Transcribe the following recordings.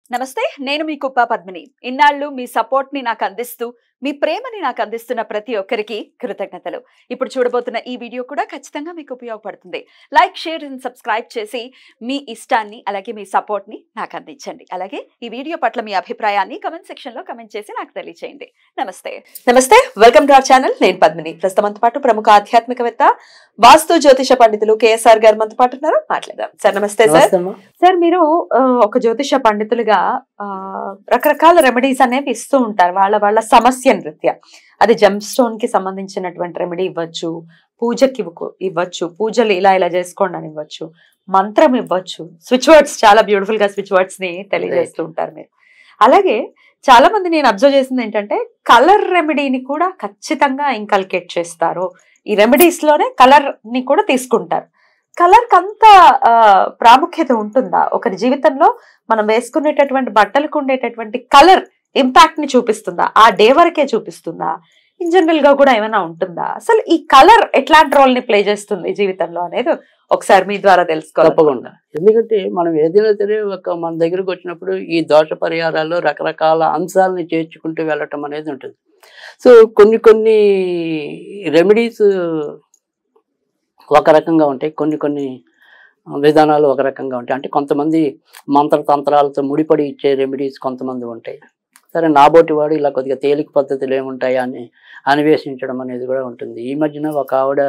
నమస్తే నేను మీ కుప్ప పద్మిని ఇన్నాళ్ళు మీ సపోర్ట్ ని నాకు అందిస్తూ మీ ప్రేమని నాకు అందిస్తున్న ప్రతి ఒక్కరికి కృతజ్ఞతలు ఇప్పుడు చూడబోతున్న ఈ వీడియో కూడా ఖచ్చితంగా మీకు ఉపయోగపడుతుంది లైక్ షేర్ అండ్ సబ్స్క్రైబ్ చేసి మీ ఇష్టాన్ని అలాగే మీ సపోర్ట్ ని నాకు అందించండి అలాగే ఈ వీడియో పట్ల మీ అభిప్రాయాన్ని కమెంట్ సెక్షన్ లో కమెంట్ చేసి నాకు తెలియజేయండి నమస్తే నమస్తే వెల్కమ్ టు అవర్ ఛానల్ నేను పద్మిని ప్రస్తుతంతో పాటు ప్రముఖ ఆధ్యాత్మికవేత్త వాస్తు జ్యోతిష పండితులు కేఎస్ఆర్ గారు మనతో పాటు ఉన్నారు మాట్లాడదాం సార్ నమస్తే సార్ నమస్తే అమ్మా. సార్ మీరు ఆ, ఒక జ్యోతిష పండితులుగా ఆ, రకరకాల రెమెడీస్ అనేవి ఇస్తూ ఉంటారు వాళ్ళ వాళ్ళ సమస్య నృత్య అది జమ్ స్టోన్ కి సంబంధించినటువంటి రెమెడీ ఇవ్వచ్చు పూజకి ఇవ్వకు- ఇవ్వచ్చు పూజలు ఇలా ఇలా చేసుకోండి అని ఇవ్వచ్చు మంత్రం ఇవ్వచ్చు స్విచ్ వర్డ్స్ చాలా బ్యూటిఫుల్ గా స్విచ్ వర్డ్స్ ని తెలియజేస్తూ ఉంటారు మీరు అలాగే చాలా మంది నేను అబ్జర్వ్ చేసింది ఏంటంటే కలర్ రెమెడీని కూడా ఖచ్చితంగా ఇంకల్కేట్ చేస్తారు ఈ రెమెడీస్ లోనే కలర్ ని కూడా తీసుకుంటారు కలర్ అంత ఆ, ప్రాముఖ్యత ఉంటుందా ఒకరి జీవితంలో మనం వేసుకునేటటువంటి బట్టలకు ఉండేటటువంటి కలర్ ఇంపాక్ట్ ని చూపిస్తుందా ఆ డే వరకే చూపిస్తుందా ఇన్ జనరల్ గా కూడా ఏమైనా ఉంటుందా అసలు ఈ కలర్ ఎట్లాంటి రోల్ ని ప్లే చేస్తుంది జీవితంలో అనేది ఒకసారి మీ ద్వారా తెలుసుకోవాలి తప్పకుండా ఎందుకంటే మనం ఏదైనా సరే ఒక మన దగ్గరకు వచ్చినప్పుడు ఈ దోష పరిహారాల్లో రకరకాల అంశాలని చేర్చుకుంటూ వెళ్ళటం అనేది ఉంటుంది సో కొన్ని కొన్ని రెమెడీస్ ఒక రకంగా ఉంటాయి కొన్ని కొన్ని విధానాలు ఒక రకంగా ఉంటాయి అంటే కొంతమంది మంత్రతంత్రాలతో ముడిపడి ఇచ్చే రెమెడీస్ కొంతమంది ఉంటాయి సరే నాబోటి వాడు ఇలా కొద్దిగా తేలిక పద్ధతులు ఏముంటాయా అని అన్వేషించడం అనేది కూడా ఉంటుంది ఈ మధ్యన ఒక ఆవిడ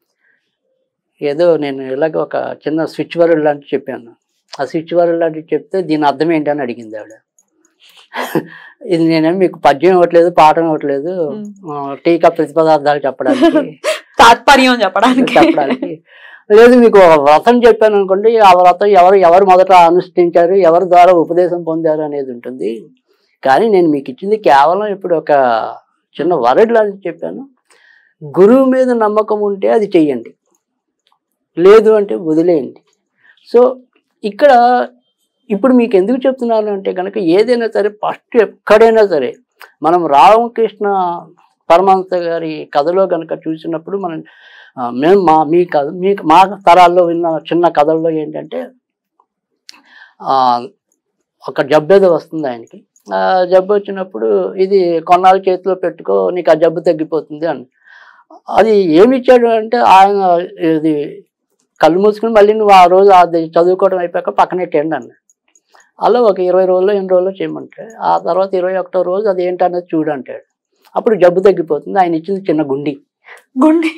ఏదో నేను ఇలాగ ఒక చిన్న స్విచ్ వరల్డ్ లాంటివి చెప్పాను ఆ స్విచ్ వరల్డ్ లాంటివి చెప్తే దీని అర్థం ఏంటి అని అడిగింది ఆవిడ ఇది నేనేం మీకు పద్యం ఇవ్వట్లేదు పాఠం ఇవ్వట్లేదు ఆ, టీకా ప్రతిపదార్థాలు చెప్పడానికి తాత్పర్యం చెప్పడానికి చెప్పడానికి లేదు మీకు ఒక వ్రతం చెప్పాను అనుకోండి ఆ వ్రతం ఎవరు ఎవరు మొదట అనుష్ఠించారు ఎవరి ద్వారా ఉపదేశం పొందారు అనేది ఉంటుంది కానీ నేను మీకు ఇచ్చింది కేవలం ఇప్పుడు ఒక చిన్న వరడ్ లాంటిది చెప్పాను గురువు మీద నమ్మకం ఉంటే అది చెయ్యండి లేదు అంటే వదిలేయండి సో ఇక్కడ ఇప్పుడు మీకు ఎందుకు చెప్తున్నాను అంటే కనుక ఏదైనా సరే ఫస్ట్ ఎక్కడైనా సరే మనం రామకృష్ణ పరమాంస గారి కథలో కనుక చూసినప్పుడు మనం ఆ, మేము మా మీ కథ మీ మా తరాల్లో విన్న చిన్న కథల్లో ఏంటంటే ఆ, ఒక జబ్బు ఏదో వస్తుంది ఆయనకి ఆ జబ్బు వచ్చినప్పుడు ఇది కొన్నాళ్ళు చేతిలో పెట్టుకో నీకు ఆ జబ్బు తగ్గిపోతుంది అని అది ఏమి ఇచ్చాడు అంటే ఆయన ఇది కళ్ళు మూసుకుని మళ్ళీ నువ్వు ఆ రోజు అది చదువుకోవడం అయిపోయాక పక్కనెట్టండి అన్న అలా ఒక ఇరవై రోజులు ఎన్ని రోజులు చేయమంటే ఆ తర్వాత ఇరవై ఒకటో రోజు అది ఏంటనేది చూడు అంటాడు అప్పుడు జబ్బు తగ్గిపోతుంది ఆయన ఇచ్చింది చిన్న గుండి గుండె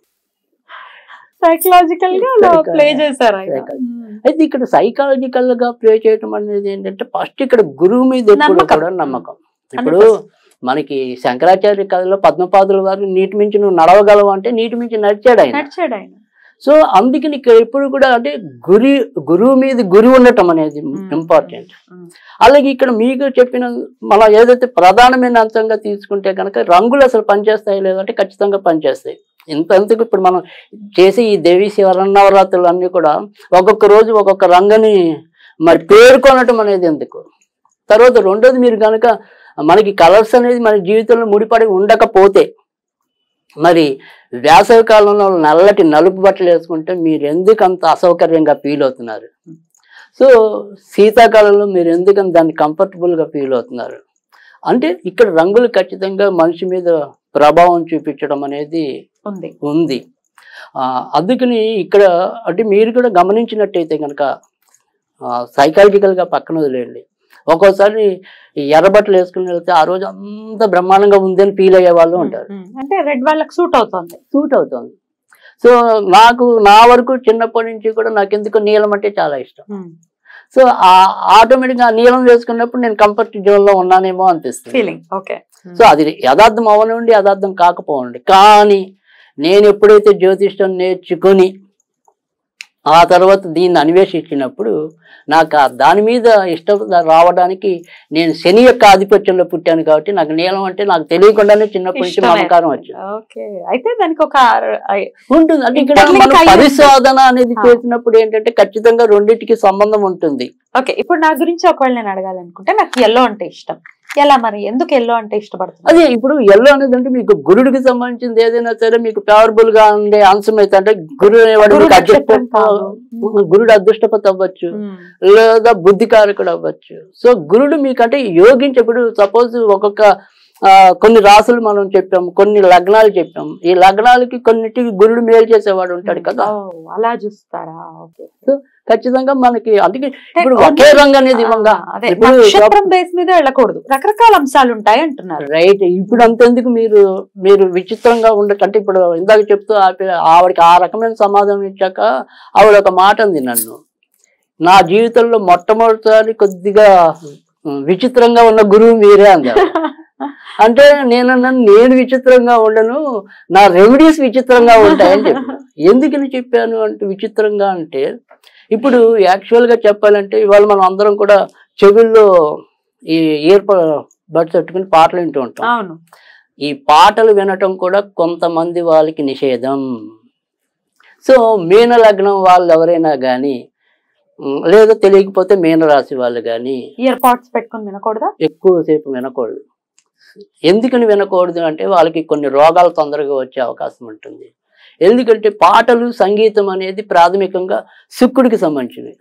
సైకలాజికల్ గా Psychological. ప్లే చేశారు ఆయన. Psychological. అయితే ఇక్కడ సైకాలజికల్ గా ప్లే చేయటం అనేది ఏంటంటే ఫస్ట్ ఇక్కడ గురువు మీద ఎప్పుడు నమ్మకం. కూడా నమ్మకం ఇప్పుడు 100%. మనకి శంకరాచార్య కథలో పద్మపాదుల వారు నీటి మించి నువ్వు నడవగలవు అంటే నీటి మించి నడిచాడు ఆయన నడిచాడు ఆయన సో అందుకని ఇక్కడ ఎప్పుడు కూడా అంటే గురి గురువు మీద గురి ఉండటం అనేది ఇంపార్టెంట్ Mm. అలాగే ఇక్కడ మీకు చెప్పిన మనం ఏదైతే ప్రధానమైన అంశంగా తీసుకుంటే కనుక రంగులు అసలు పనిచేస్తాయి లేదంటే ఖచ్చితంగా పనిచేస్తాయి ఇంతెందుకు ఇప్పుడు మనం చేసే ఈ దేవి శివరన్నవరాత్రులు అన్నీ కూడా ఒక్కొక్క రోజు ఒక్కొక్క రంగుని మరి పేర్కొనటం అనేది ఎందుకు తర్వాత రెండోది మీరు కనుక మనకి కలర్స్ అనేది మన జీవితంలో ముడిపడి ఉండకపోతే మరి వేసవి కాలంలో నల్లటి నలుపు బట్టలు వేసుకుంటే మీరు ఎందుకు అంత అసౌకర్యంగా ఫీల్ అవుతున్నారు సో శీతాకాలంలో మీరు ఎందుకని దాన్ని కంఫర్టబుల్గా ఫీల్ అవుతున్నారు అంటే ఇక్కడ రంగులు ఖచ్చితంగా మనిషి మీద ప్రభావం చూపించడం అనేది ఉంది ఉంది ఆ, అందుకని ఇక్కడ అంటే మీరు కూడా గమనించినట్టయితే కనుక సైకాలజికల్గా పక్కన వదిలేయండి ఒక్కోసారి ఈ ఎర్రబట్టలు వేసుకుని వెళ్తే ఆ రోజు అంత బ్రహ్మాండంగా ఉంది అని ఫీల్ అయ్యే వాళ్ళు ఉంటారు Mm. అంటే రెడ్ వాళ్ళకి సూట్ అవుతుంది సూట్ అవుతుంది సో నాకు నా వరకు చిన్నప్పటి నుంచి కూడా నాకు ఎందుకు నీలం అంటే చాలా ఇష్టం సో ఆ ఆటోమేటిక్గా ఆ నీలం వేసుకున్నప్పుడు నేను కంఫర్ట్ జోన్లో ఉన్నానేమో అనిపిస్తుంది ఫీలింగ్ ఓకే సో అది యథార్థం అవనండి యథార్థం కాకపోనండి కానీ నేను ఎప్పుడైతే జ్యోతిష్యం నేర్చుకొని ఆ తర్వాత దీన్ని అన్వేషించినప్పుడు నాకు ఆ దాని మీద ఇష్టం రావడానికి నేను శని యొక్క ఆధిపత్యంలో పుట్టాను కాబట్టి నాకు నీలం అంటే నాకు తెలియకుండానే చిన్నప్పటి నుంచి మమకారం వచ్చింది ఓకే అయితే దానికి ఒక ఐ- ఉంటుంది అంటే ఇక్కడ Interlink మనం అయి ఉంటుంది. పరిశోధన అనేది ఆ. చేసినప్పుడు ఏంటంటే ఖచ్చితంగా రెండింటికి సంబంధం ఉంటుంది ఓకే ఇప్పుడు నా గురించి ఒకవేళ నేను అడగాలనుకుంటే నాకు ఎల్లో అంటే ఇష్టం ఎలా మరి ఎందుకు ఎల్లో అంటే ఇష్టపడుతుంది అదే ఇప్పుడు ఎల్లో అనేది అంటే మీకు గురుడికి సంబంధించింది ఏదైనా సరే మీకు ఫేవరబుల్ గా ఉండే అంశం అయితే అంటే గురు అనేవాడు గురు మీకు నక్షత్రం కాదు. అదృష్టం గురుడు అదృష్టపతి అవ్వచ్చు లేదా బుద్ధికారకుడు అవ్వచ్చు సో గురుడు మీకంటే యోగించప్పుడు సపోజ్ ఒక్కొక్క ఆ, కొన్ని రాసులు మనం చెప్పాం కొన్ని లగ్నాలు చెప్పాం ఈ లగ్నాలకి కొన్నిటికి గురుడు మేలు చేసేవాడు ఉంటాడు కదా ఓ, అలా చూస్తారా ఓకే ఖచ్చితంగా మనకి అందుకే అంటే ఇప్పుడు కొన్ని- ఒకే రంగు అనేది ఇవ్వంగా ఆ, అదే ఇప్పుడు నక్షత్రం బేస్ మీద వెళ్ళకూడదు రకరకాల అంశాలు ఉంటాయి అంటున్నారు రైట్ ఇప్పుడు అంతెందుకు మీరు మీరు విచిత్రంగా ఉండటం అంటే ఇప్పుడు ఇందాక చెప్తూ ఆపి- ఆవిడకి ఆ రకమైన సమాధానం ఇచ్చాక ఆవిడ ఒక మాట అంది నన్ను నా జీవితంలో మొట్టమొదటిసారి కొద్దిగా ఉమ్, విచిత్రంగా ఉన్న గురువు మీరే అంది ఆవిడ. అంటే నేను నేను విచిత్రంగా ఉండను నా రెమెడీస్ విచిత్రంగా ఉంటాయని చెప్పాను ఎందుకని చెప్పాను అంటే విచిత్రంగా అంటే ఇప్పుడు యాక్చువల్ గా చెప్పాలంటే ఇవాళ మనం అందరం కూడా చెవుల్లో ఈ ఇయర్ బడ్స్ పెట్టుకుని పాటలు వింటూ ఉంటాం అవును ఈ పాటలు వినటం కూడా కొంతమంది వాళ్ళకి నిషేధం సో మీన లగ్నం వాళ్ళు ఎవరైనా కానీ లేదా తెలియకపోతే మీన రాశి వాళ్ళు కానీ ఇయర్ పాడ్స్ పెట్టుకొని వినకూడదా ఎక్కువసేపు వినకూడదు ఎందుకని వినకూడదు అంటే వాళ్ళకి కొన్ని రోగాలు తొందరగా వచ్చే అవకాశం ఉంటుంది ఎందుకంటే పాటలు సంగీతం అనేది ప్రాథమికంగా శుక్రుడికి సంబంధించినవి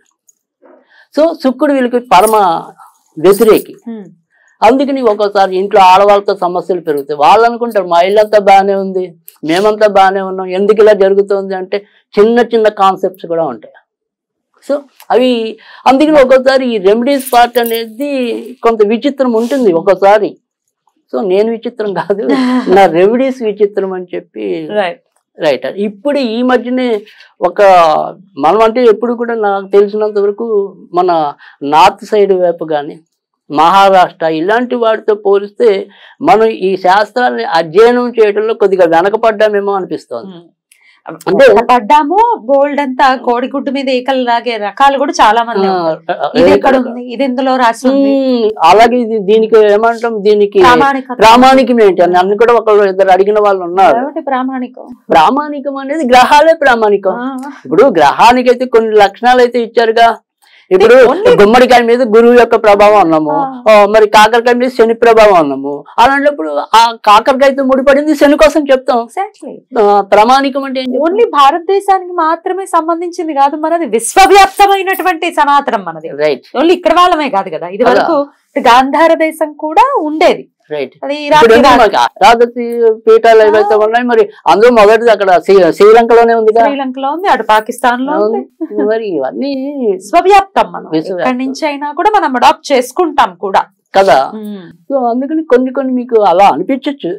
సో శుక్రుడు వీళ్ళకి పరమ వ్యతిరేకి హ్మ్. అందుకని ఒక్కోసారి ఇంట్లో ఆడవాళ్ళతో సమస్యలు పెరుగుతాయి వాళ్ళు అనుకుంటారు మా ఇల్లంతా బాగానే ఉంది మేమంతా బాగానే ఉన్నాం ఎందుకు ఇలా జరుగుతుంది అంటే చిన్న చిన్న కాన్సెప్ట్స్ కూడా ఉంటాయి సో అవి అందుకని ఒక్కోసారి ఈ రెమెడీస్ పార్ట్ అనేది కొంత విచిత్రం ఉంటుంది ఒక్కోసారి సో నేను విచిత్రం కాదు నా రెమెడీస్ విచిత్రం అని చెప్పి రైట్ రైట్ ఇప్పుడు ఈ మధ్యనే ఒక మనం అంటే ఎప్పుడు కూడా నాకు తెలిసినంత వరకు మన నార్త్ సైడ్ వైపు కానీ మహారాష్ట్ర ఇలాంటి వాటితో పోలిస్తే మనం ఈ శాస్త్రాన్ని అధ్యయనం చేయడంలో కొద్దిగా వెనకపడ్డామేమో అనిపిస్తోంది అంటే- పడ్డాము బోల్డ్ అంతా కోడిగుడ్డు మీద ఈకలు లాగే రకాలు కూడా చాలా మంది ఉన్నారు. ఇది ఎక్కడ ఉంది ఇది ఎందులో రాసి ఉంది ఉమ్, అలాగే ఇది దీనికి ఏమంటాం దీనికి ప్రామాణికత ప్రామాణికం ఏంటి అని అన్ని కూడా ఒకళ్ళు ఇద్దరు అడిగిన వాళ్ళు ఉన్నారు ఏమిటి ప్రామాణికం ప్రామాణికం అనేది గ్రహాలే ప్రామాణికం ఆ, ఇప్పుడు గ్రహానికైతే కొన్ని లక్షణాలు అయితే ఇచ్చారుగా ఇప్పుడు Only- గుమ్మడికాయ మీద గురువు యొక్క ప్రభావం అన్నాము ఆ. ఆ, మరి కాకరకాయ మీద శని ప్రభావం అన్నాము అలాంటప్పుడు ఆ కాకరకాయతో ముడిపడింది శని కోసం చెప్తాం ఎగ్జాక్ట్లీ ఆ, ప్రామాణికం అంటే ఏం చెప్తాం? ఓన్లీ భారతదేశానికి మాత్రమే సంబంధించింది కాదు మనది విశ్వవ్యాప్తమైనటువంటి సనాతనం మనది రైట్ ఓన్లీ ఇక్కడ వాళ్ళమే కాదు కదా ఇది వరకు గాంధార దేశం కూడా ఉండేది రైట్ అది ఇప్పుడు ఇరాక్ ఏంటి ఇరాక్, మనకి అష్టాదశి పీఠాలు ఏవైతే ఉన్నాయి మరి అందులో మొదటిది అక్కడ శ్రీ- శ్రీలంకలోనే ఉందిగా శ్రీలంకలో ఉంది అటు పాకిస్తాన్ లో ఉంది మరి ఇవన్నీ విశ్వవ్యాప్తం మనం విశ్వవ్యాప్తం. ఎక్కడి నుంచి అయినా కూడా మనం అడాప్ట్ చేసుకుంటాం కూడా కదా ఉమ్. సో అందుకని కొన్ని కొన్ని మీకు అలా అనిపించవచ్చు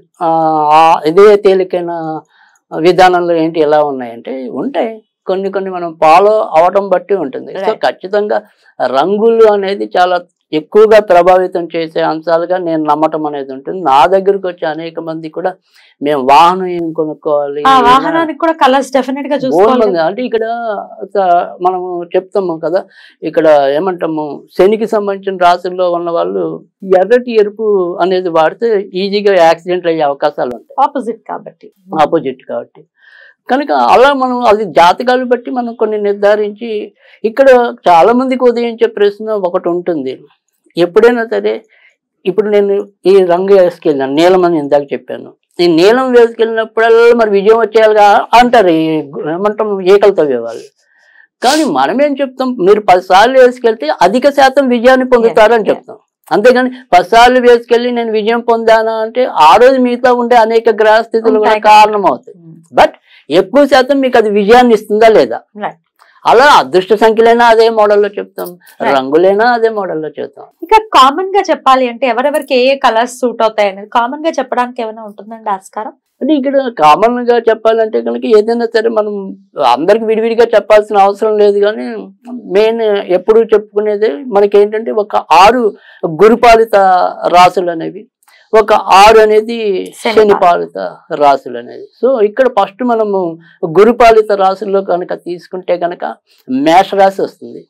ఇదే తేలికైన విధానంలో ఏంటి ఎలా ఉన్నాయంటే ఉంటాయి కొన్ని కొన్ని మనం ఫాలో అవటం బట్టి ఉంటుంది సో Right. ఖచ్చితంగా రంగులు అనేది చాలా ఎక్కువగా ప్రభావితం చేసే అంశాలుగా నేను నమ్మటం అనేది ఉంటుంది నా దగ్గరకు వచ్చే అనేక మంది కూడా మేము వాహనం ఏం కొనుక్కోవాలి ఆ వాహనానికి కూడా కలర్స్ డెఫినెట్ గా బోల్ చూసుకోవాలి మంది అంటే ఇక్కడ ఒక మనము చెప్తాము కదా ఇక్కడ ఏమంటాము శనికి సంబంధించిన రాశుల్లో ఉన్న వాళ్ళు ఎర్రటి ఎరుపు అనేది వాడితే ఈజీగా యాక్సిడెంట్ అయ్యే అవకాశాలు ఉంటాయి ఆపోజిట్ కాబట్టి ఆపోజిట్ కాబట్టి కనుక అలా మనం అది జాతకాలు బట్టి మనం కొన్ని నిర్ధారించి ఇక్కడ చాలా మందికి ఉదయించే ప్రశ్న ఒకటి ఉంటుంది ఎప్పుడైనా సరే ఇప్పుడు నేను ఈ రంగు వేసుకెళ్ళినాను నీలం అని ఇందాక చెప్పాను ఈ నీలం వేసుకెళ్ళినప్పుడల్లా మరి విజయం వచ్చేయాలిగా అంటారు ఈ గు- ఏమంటాం ఈకలు తవ్వేవాళ్ళు కానీ మనమేం చెప్తాం మీరు పది సార్లు వేసుకెళ్తే అధిక శాతం విజయాన్ని పొందుతారని Yes, yes. చెప్తాం అంతేగాని పది సార్లు వేసుకెళ్ళి నేను విజయం పొందానా అంటే ఆ రోజు మిగతా ఉండే అనేక గ్రహ స్థితులు కూడా ఉంటాయి కదా. కారణం అవుతాయి బట్ ఎక్కువ శాతం మీకు అది విజయాన్ని ఇస్తుందా లేదా Right. అలా అదృష్ట సంఖ్యలైనా అదే మోడల్లో చెప్తాం Right. రంగులైనా అదే మోడల్లో చెప్తాం ఇక కామన్ గా చెప్పాలి అంటే ఎవరెవరికి ఏ కలర్స్ సూట్ అవుతాయి అనేది కామన్ గా చెప్పడానికి ఏమైనా ఉంటుందండి ఆస్కారం అంటే ఇక్కడ కామన్ గా చెప్పాలంటే కనుక ఏదైనా సరే మనం అందరికి విడివిడిగా చెప్పాల్సిన అవసరం లేదు కానీ మెయిన్ ఎప్పుడు చెప్పుకునేది మనకి ఏంటంటే ఒక ఆరు గురుపాలిత రాసులు అనేవి ఒక ఆరు అనేది శనిపాలిత. శనిపాలిత రాసులు అనేది సో ఇక్కడ ఫస్ట్ మనము గురుపాలిత రాసుల్లో కనుక తీసుకుంటే కనుక మేష రాశి వస్తుంది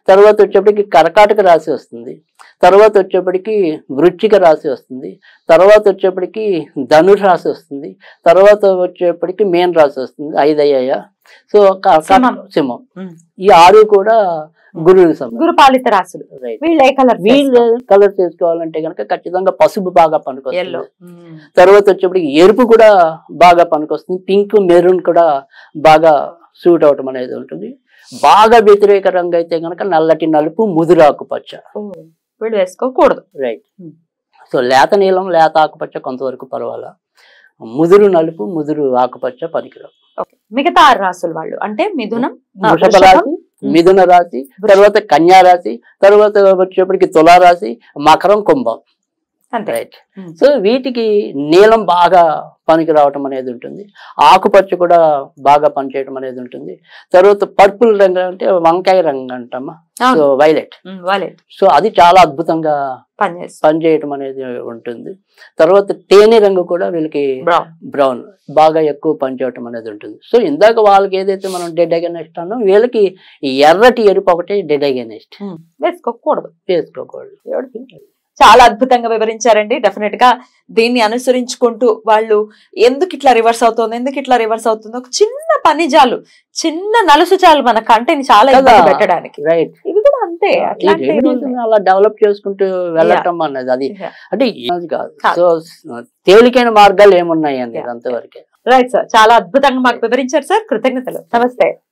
తర్వాత వచ్చేప్పటికి కర్కాటక రాశి వస్తుంది తర్వాత వచ్చేప్పటికి వృశ్చిక రాశి వస్తుంది తర్వాత వచ్చేప్పటికి ధనుర్ రాశి వస్తుంది తర్వాత వచ్చేప్పటికి మేన్ రాశి వస్తుంది ఐదు అయ్యాయా సో క- క- సింహం. సింహం ఉమ్. ఈ ఆరు కూడా గురువుకి సంబంధించి గురుపాలిత రాసులు రైట్ వీళ్ళు ఏ కలర్ వీళ్ళు కలర్ చేసుకోవాలంటే కనుక ఖచ్చితంగా పసుపు బాగా పనికొస్తుంది ఎల్లో తర్వాత వచ్చేప్పటికి ఎరుపు కూడా బాగా పనికొస్తుంది పింక్ మెరూన్ కూడా బాగా సూట్ అవటం అనేది ఉంటుంది బాగా వ్యతిరేక రంగు అయితే కనుక నల్లటి నలుపు ముదురు ఆకుపచ్చ వీళ్ళు వేసుకోకూడదు రైట్ Hmm. సో లేత నీలం లేత ఆకుపచ్చ కొంతవరకు పర్వాలా ముదురు నలుపు ముదురు ఆకుపచ్చ పనికిరావు ఓకే మిగతా ఆరు రాసులు వాళ్ళు అంటే మిథునం ఆ, వృషభ వృషభం, రాశి మిథున రాశి తర్వాత కన్యా రాశి తర్వాత వచ్చేప్పటికి తులా రాశి మకరం కుంభం అంతే రైట్ ఉమ్. సో వీటికి నీలం బాగా పనికి రావటం అనేది ఉంటుంది ఆకుపచ్చ కూడా బాగా పనిచేయటం అనేది ఉంటుంది తర్వాత పర్పుల్ రంగు అంటే వంకాయ రంగు అంటామా అవును. సో వైలెట్ ఉమ్, వాళ్ళే సో అది చాలా అద్భుతంగా పనిచేస్తారు పనిచేయటం అనేది ఉంటుంది తర్వాత తేనె రంగు కూడా వీళ్ళకి బ్రౌన్ బ్రౌన్ బాగా ఎక్కువ పనిచేయటం అనేది ఉంటుంది సో ఇందాక వాళ్ళకి ఏదైతే మనం డెడ్ అగెనెస్ట్ అన్నాం వీళ్ళకి ఈ ఎర్రటి ఎరుపు ఒకటి డెడ్ అగెనెస్ట్ వేసుకోకూడదు వేసుకోకూడదు చాలా అద్భుతంగా వివరించారండి డెఫినెట్ గా దీన్ని అనుసరించుకుంటూ వాళ్ళు ఎందుకు ఇట్లా రివర్స్ అవుతుంది ఎందుకు ఇట్లా రివర్స్ అవుతుంది ఒక చిన్న పని చాలు చిన్న నలుసు చాలు మన కంటిని చాలా కదా. ఇబ్బంది పెట్టడానికి రైట్ ఇవి కూడా అంతే ఈ అట్లాంటివి రెమెడీస్ ఉన్నాయి. అలా డెవలప్ చేసుకుంటూ వెళ్ళటం అన్నది అది Yeah. అంటే ఇది కాదు కాదు. సో తేలికైన మార్గాలు ఏమున్నాయి అనేది Yeah. అంతవరకే రైట్ సార్ చాలా అద్భుతంగా మాకు వివరించారు సార్ కృతజ్ఞతలు నమస్తే